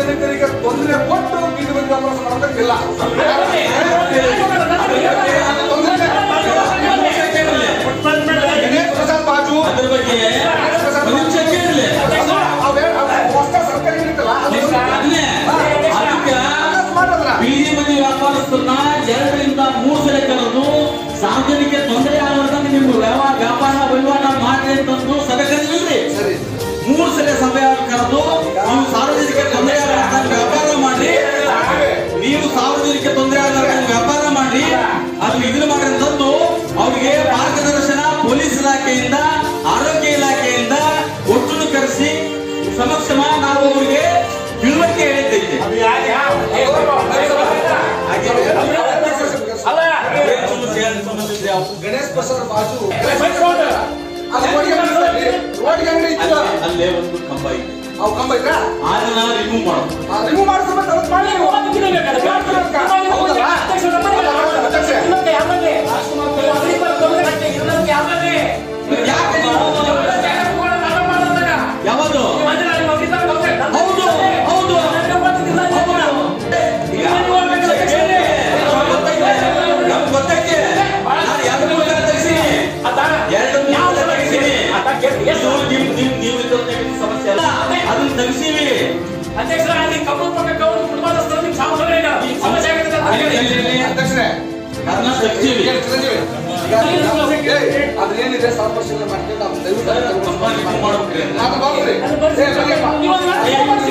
ಸಾರ್ವಜನಿಕರಿಗೆ ತೊಂದರೆ ಕೊಟ್ಟು ಬೀದಿ ಬದಿ ವ್ಯಾಪಾರ ಮಾಡೋದಕ್ಕಿಲ್ಲ ಗಣೇಶ್ ಪ್ರಸಾದ್ ಬಾಜು ಅದ್ರ ಬಗ್ಗೆ ಒಂದು ನಿಮಿಷ ಕೇಳಲಿ ಅದು ಅವೇ- ಅವೇ ಹೊಸ ಸರ್ಕಾರಿ ಇರುತ್ತಲ್ಲ, ಅದು ಅದನ್ನೇ ಅದಕ್ಕೆ ಅಭ್ಯಾಸ ಮಾಡೋದ್ರ. ಬೀದಿ ಬದಿ ವ್ಯಾಪಾರಸ್ಥರನ್ನ ಎರಡರಿಂದ ಮೂರು ಸಲ ಕರೆದು ಸಾರ್ವಜನಿಕ ತೊಂದರೆ ಆಗದಂಗೆ ನಿಮ್ಮ ವ್ಯವಹಾರ ವ್ಯಾಪಾರ ವಹಿವಾಟ ಮಾಡ್ರಿ ಅಂತಂದು ಸಭೆ ಕರೆದಿಲ್ರಿ ಸರಿ ಮೂರು ಸಲ ಸಭೆ ಕರೆದು ನೀವು ಸಾರ್ವಜನಿಕ ತೊಂದರೆ ಆಗದಂಗೆ ವ್ಯಾಪಾರ ಮಾಡ್ರಿ ನೀವು ಸಾರ್ವಜನಿಕ ತೊಂದರೆ ಆಗದಂಗೆ ವ್ಯಾಪಾರ ಮಾಡ್ರಿ ಅದು ಇದನ್ನ ಮಾಡ್ರಿ ಅಂತಂದು ಅವ್ರಿಗೆ ಮಾರ್ಗದರ್ಶನ ಪೊಲೀಸ್ ಇಲಾಖೆಯಿಂದ ಆರೋಗ್ಯ ಇಲಾಖೆಯಿಂದ ಒಟ್ಟನ್ನು ಕರೆಸಿ ಸಮಕ್ಷಮ ನಾವು ಅವರಿಗೆ ತಿಳುವಳಿಕೆ ಹೇಳಿದ್ದೈತೆ ಏನ್ ಸಮಸ್ಯೆ ಏನ್ ಸಮಸ್ಯೆ ಇದೆ? ಅವು ಗಣೇಶ್ ಪ್ರಸಾದ್ ಬಾಜು ಅದು ರೋಡ್ಗೆ ಅಂಗಡಿ ಇತ್ತಲ್ಲ, ರೋಡ್ಗೆ ಅಂಗಡಿ ಇತ್ತು ಅಲ್ಲೇ- ಅಲ್ಲೇ ಒಂದು ಕಂಬ ಇದೆ ಅವು ಕಂಬ ಇದ್ರಾ ಅದನ್ನ ರಿಮೂವ್ ಮಾಡೋದು ರಿಮೂವ್ ಮಾಡಿಸ್ಬೇಕು ಅದನ್ನ ಮಾಡಿ ನೀವು. ಯಾಕೆ ನೀವು ಯಾವುದು ಹೌದು ಹೌದು ನಮ್ಗೆ ಗೊತ್ತೈತೆ ನಾನು ಎರಡು ಮೂಲ ತೆಗ್ಸೀನಿ ಎರಡು ಮೂಲ ತೆಗ್ಸೀನಿ ಇದು ನಿಮ್ ನಿಮ್ ನೀವು ಇದ್ದವ್ರ ಸಮಸ್ಯೆ ಅಲ್ಲ ಅದನ್ನ ತೆಗ್ಸೀವಿ ಅಧ್ಯಕ್ಷರೇ ಅದನ್ನ ತೆಗ್ಸೀವಿ ಏನ್ ಚಿರಂಜೀವಿ? ಈಗ ಏಯ್, ಅದೇನಿದೆ ಸ್ವಲ್ಪ ಪರಿಶೀಲನೆ ಮಾಡ್ಕೊಂಡು ಅದನ್ನ ದಯವಿಟ್ಟು ಕಂಬ ರಿಮೂವ್ ಮಾಡ್ಬೇಕ್ರಿ ಅದು ಬರ್ರಿ. ಏ, ಬನ್ನಿಯಪ್ಪ.